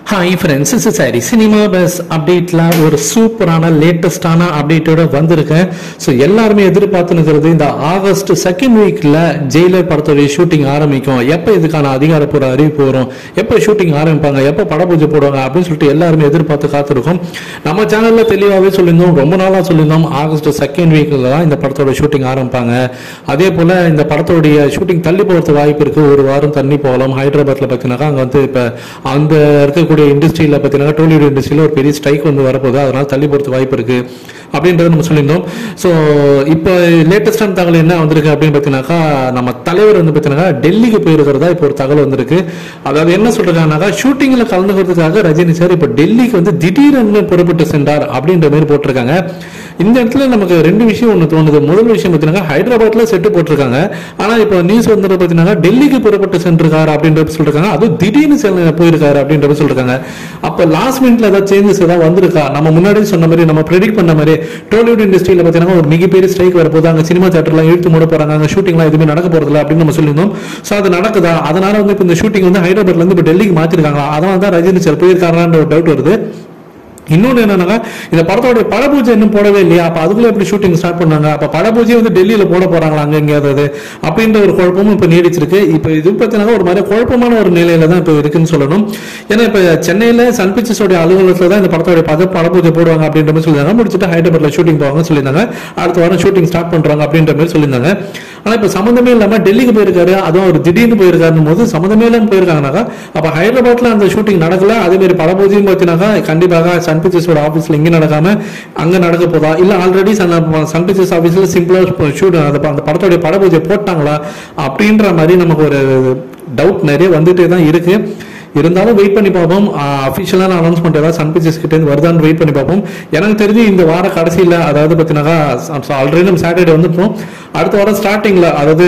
hi friends இஸ் சாரி cinema buzz அப்டேட்ல ஒரு சூப்பரான லேட்டஸ்டான அப்டேட்டோட வந்திருக்கேன் ஸோ எல்லாருமே எதிர்பார்த்துனுக்கிறது இந்த ஆகஸ்ட் செகண்ட் வீக்ல ஜெயிலர் படத்தோடைய ஷூட்டிங் ஆரம்பிக்கும் எப்போ இதுக்கான அதிகாரப்பூர்வ அறிவிப்பு வரும் எப்போ ஷூட்டிங் ஆரம்பிப்பாங்க எப்போ படப்பூஜை போடுவாங்க அப்படின்னு சொல்லிட்டு எல்லாருமே எதிர்பார்த்து காத்திருக்கோம் நம்ம சேனல்ல தெளிவாகவே சொல்லியிருந்தோம் ரொம்ப நாளாக சொல்லியிருந்தோம் ஆகஸ்ட் செகண்ட் வீக்ல தான் இந்த படத்தோட ஷூட்டிங் ஆரம்பிப்பாங்க அதே போல இந்த படத்தோடைய ஷூட்டிங் தள்ளி போகிறது வாய்ப்பு இருக்கு ஒரு வாரம் தள்ளி போகலாம் ஹைதராபாத்ல பார்த்தீங்கன்னாக்கா அங்கே வந்து இப்போ அங்க இருக்கக்கூடிய இண்டஸ்ட்ரியில் பார்த்தீங்கன்னா டோலிவுட் இண்டஸ்ட்ரியில் ஒரு பெரிய ஸ்ட்ரைக் வந்து வரப்போகுது அதனால தள்ளி போகிறது வாய்ப்பு இருக்கு அப்படின்றத நம்ம சொல்லியிருந்தோம் ஸோ இப்போ லேட்டஸ்டான தகவல் என்ன வந்திருக்கு அப்படின்னு பார்த்தீங்கன்னாக்கா நம்ம தலைவர் வந்து பார்த்தீங்கன்னா டெல்லிக்கு போயிருக்கிறதா இப்போ ஒரு தகவல் வந்திருக்கு அதாவது என்ன சொல்றாங்கன்னாக்கா ஷூட்டிங்கில் கலந்துக்கிறதுக்காக ரஜினி சார் இப்போ டெல்லிக்கு வந்து திடீரென்று புறப்பட்டு சென்றார் அப்படின்ற மாதிரி போட்டிருக்காங்க இந்த இடத்துல நமக்கு ரெண்டு விஷயம் ஒன்று தோணுது முதல் விஷயம் பார்த்தீங்கன்னா ஹைதராபாத்ல செட்டு போட்டிருக்காங்க ஆனால் இப்போ நியூஸ் வந்து பார்த்தீங்கன்னா டெல்லிக்கு புறப்பட்டு சென்றிருக்காரு அப்படின்றது சொல்லிருக்காங்க அது திடீர்னு செல்ல போயிருக்காரு அப்படின்றத சொல்லிருக்காங்க அப்போ லாஸ்ட் மினிட்ல ஏதாவது சேஞ்சஸ் ஏதாவது வந்திருக்கா நம்ம முன்னாடி சொன்ன மாதிரி நம்ம ப்ரெடிக்ட் பண்ண மாதிரி டோலிவுட் இண்டஸ்ட்ரியில் பார்த்தீங்கன்னா ஒரு மிகப்பெரிய ஸ்ட்ரைக் வரப்போது அங்கே சினிமா தேட்டர்லாம் இழுத்து மூட போறாங்க அங்கே ஷூட்டிங்லாம் எதுவுமே நடக்க போறதில்ல அப்படின்னு நம்ம சொல்லியிருந்தோம் ஸோ அது நடக்குதா அதனால வந்து இப்போ இந்த ஷூட்டிங் வந்து ஹைதராபாத்ல இருந்து இப்போ டெல்லிக்கு மாத்திருக்காங்க அதனால தான் ரஜினி சார் போயிருக்காரான்ற ஒரு டவுட் வருது இன்னொன்று என்னன்னா இந்த படத்தோட பட பூஜை இன்னும் போடவே இல்லையா அப்ப அதுக்குள்ள எப்படி ஷூட்டிங் ஸ்டார்ட் பண்ணாங்க அப்ப பட பூஜை வந்து டெல்லியில போட போறாங்களா அங்க எங்கேயாவது அப்படின்ற ஒரு குழப்பமும் இப்ப நீடிச்சிருக்கு இப்ப இது பார்த்தீங்கன்னா ஒரு மாதிரி குழப்பமான ஒரு நிலையில தான் இப்ப இருக்குன்னு சொல்லணும் ஏன்னா இப்ப சென்னையில சன் பிக்சர்ஸோட அலுவலகத்துல தான் இந்த படத்தோட பத பட பூஜை போடுவாங்க அப்படின்ற மாதிரி சொல்லியிருந்தாங்க முடிச்சுட்டு ஹைதராபாத்ல ஷூட்டிங் போவாங்க சொல்லியிருந்தாங்க அடுத்த வாரம் ஷூட்டிங் ஸ்டார்ட் பண்றாங்க அப்படின்ற மாதிரி சொல்லியிருந்தாங்க ஆனா இப்ப சம்மந்தமே இல்லாம டெல்லிக்கு போயிருக்காரு அதுவும் அவர் திடீர்னு போயிருக்காருன்னு போது சம்மந்தமே இல்லாம போயிருக்காங்கனாக்கா அப்ப ஹைதராபாத்ல அந்த ஷூட்டிங் நடக்கல அதே மாதிரி பட பூஜையும் பார்த்தீங்கன்னாக்கா கண்டிப்பாக சன் பிக்சர்ஸோட ஆஃபீஸ்ல இங்க நடக்காம அங்க நடக்க போதா இல்ல ஆல்ரெடி சன் சன் பிக்சர்ஸ் ஆஃபீஸ்ல சிம்பிளா ஷூட் அந்த அந்த படத்தோடைய பட பூஜை போட்டாங்களா அப்படின்ற மாதிரி நமக்கு ஒரு டவுட் நிறைய வந்துட்டே தான் இருக்கு இருந்தாலும் வெயிட் பண்ணி பார்ப்போம் அஃபிஷியலான அனௌன்ஸ்மெண்ட் ஏதாவது சன் பிக்சர்ஸ் கிட்ட இருந்து வருதான்னு வெயிட் பண்ணி பார்ப்போம் எனக்கு தெரிஞ்சு இந்த வார கடைசியில் அதாவது பார்த்தீங்கன்னாக்கா ஆல்ரெடி நம்ம சாட்டர்டே வந்துட்டோம் அடுத்த வாரம் ஸ்டார்டிங்கில் அதாவது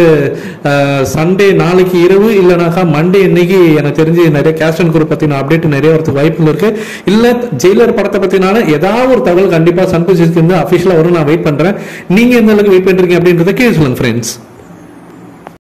சண்டே நாளைக்கு இரவு இல்லைனாக்கா மண்டே இன்னைக்கு எனக்கு தெரிஞ்சு நிறைய கேஸ்ட் அண்ட் குரூப் பற்றின அப்டேட் நிறைய வரதுக்கு வாய்ப்புகள் இருக்கு இல்லை ஜெயிலர் படத்தை பற்றினால ஏதாவது ஒரு தகவல் கண்டிப்பாக சன் பிக்சர்ஸ்க்கு இருந்து அஃபிஷியலாக வரும் நான் வெயிட் பண்ணுறேன் நீங்கள் எந்த அளவுக்கு வெயிட் பண்ணுறீங்க அப்படின்றத கேள்வி சொல்லுங்க ஃப்ரெண்ட்ஸ்